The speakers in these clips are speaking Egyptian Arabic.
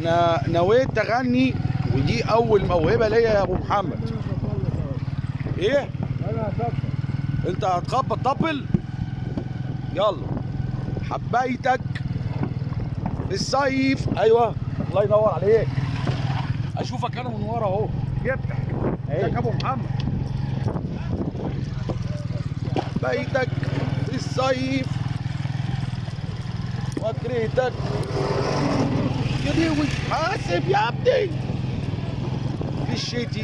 انا نويت اغني ودي اول موهبه ليا يا ابو محمد ايه انا هطبل انت هتخبط طبل يلا حبيتك في الصيف ايوه الله ينور عليك اشوفك انا من ورا اهو جبتك ازيك يا ابو محمد حبيتك في الصيف وكرهتك يا ديوي حاسب يا ابني في الشتي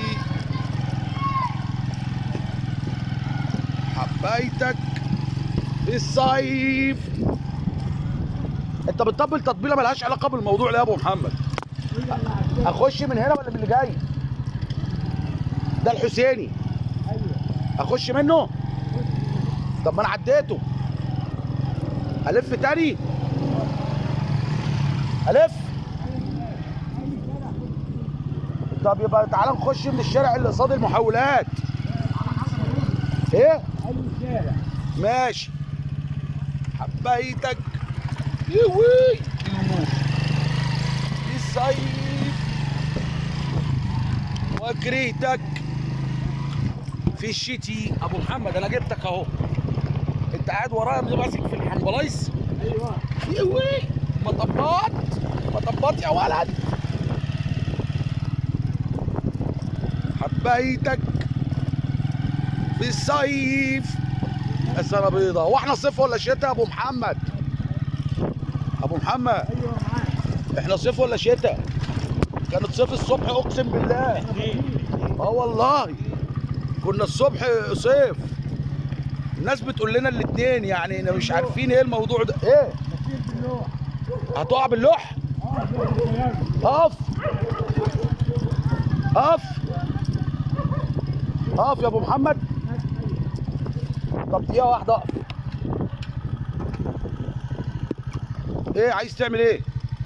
حبيتك في الصيف انت بتطبل تطبيله ملهاش علاقه بالموضوع ده يا ابو محمد اخش من هنا ولا من اللي جاي ده الحسيني ايوه اخش منه طب ما انا عديته الف تاني الف طب يبقى تعالى نخش من الشارع اللي قصاد المحولات ايه اي شارع ماشي حبيتك يوي الموت في الصيف وكرهتك في الشتي ابو محمد انا جبتك اهو انت قاعد ورايا ماسك في الحنبلايس ايوه يوي مطبات مطبات يا ولد حبيتك في الصيف السنة بيضة هو احنا صيف ولا شتاء يا ابو محمد ابو محمد ايوه معاك احنا صيف ولا شتاء كانت صيف الصبح اقسم بالله اه والله كنا الصبح صيف الناس بتقول لنا الاثنين يعني انا مش عارفين ايه الموضوع ده ايه كتير باللوح هتقع باللوح اه باللوح اقف اقف اقف يا ابو محمد طب دقيقة واحدة اقف ايه عايز تعمل ايه؟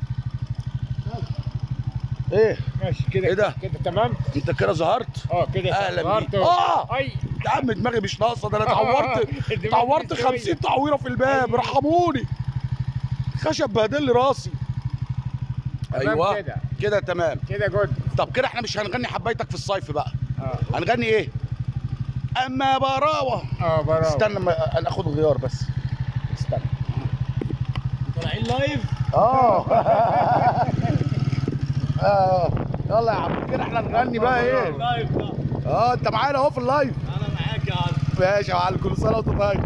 ايه؟ ماشي كده إيه ده؟ كده تمام انت كده ظهرت؟ اه كده اهلا ظهرت بيك اهو. اه اي يا عم دماغي مش ناقصه ده انا اتعورت الدماغ اتعورت مش شوية. 50 تعويره في الباب أيوة. رحموني خشب بهدل لي راسي تمام ايوه كده. كده تمام كده جود طب كده احنا مش هنغني حبيتك في الصيف بقى اه هنغني ايه اما براوه اه براوة استنى ما انا اخد غيار بس استنى طالعين لايف اه اه يلا يا عم كده احنا نغني بقى ايه لايف بقى اه انت معانا اهو في اللايف انا معاك يا عم ماشي يا معلم كل سنه وانت طيب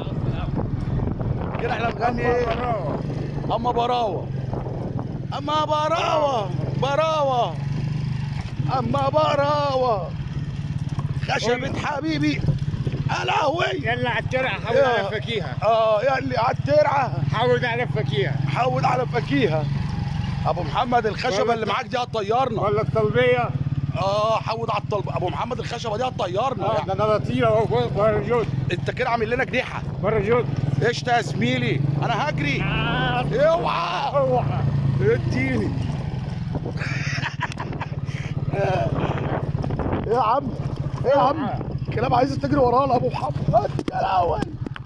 كده احنا نغني ايه براوة. اما براوه اما براوه براوه اما براوه خشبة حبيبي الهوي يلا على الترعه حاول يا. على فكيها اه يا اللي على الترعه حاول على فكيها حاول على فكيها ابو محمد الخشبه اللي معاك دي هتطيرنا ولا الطلبيه اه حود على الطلب ابو محمد الخشبه دي هتطيرنا اه ده انا بطير اهو بره جود انت كده عامل لنا جنيحه بره جود ايش يا زميلي انا هجري آه. اوعى اوعى اديني ايه يا عم ايه يا عم كلام عايز تجري ورانا ابو محمد يا الاول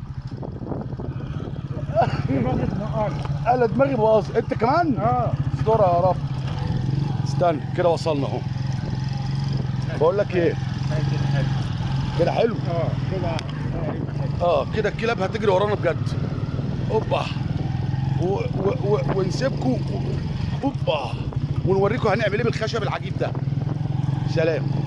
دماغك نقار انا دماغي باظ انت كمان اه استر يا رب استنى كده وصلنا اهو بقول لك ايه كده حلو اه كده تقريبا حلو. اه كده الكلاب هتجري ورانا بجد اوبا و- و- و- ونسيبكم اوبا ونوريكم هنعمل ايه بالخشب العجيب ده سلام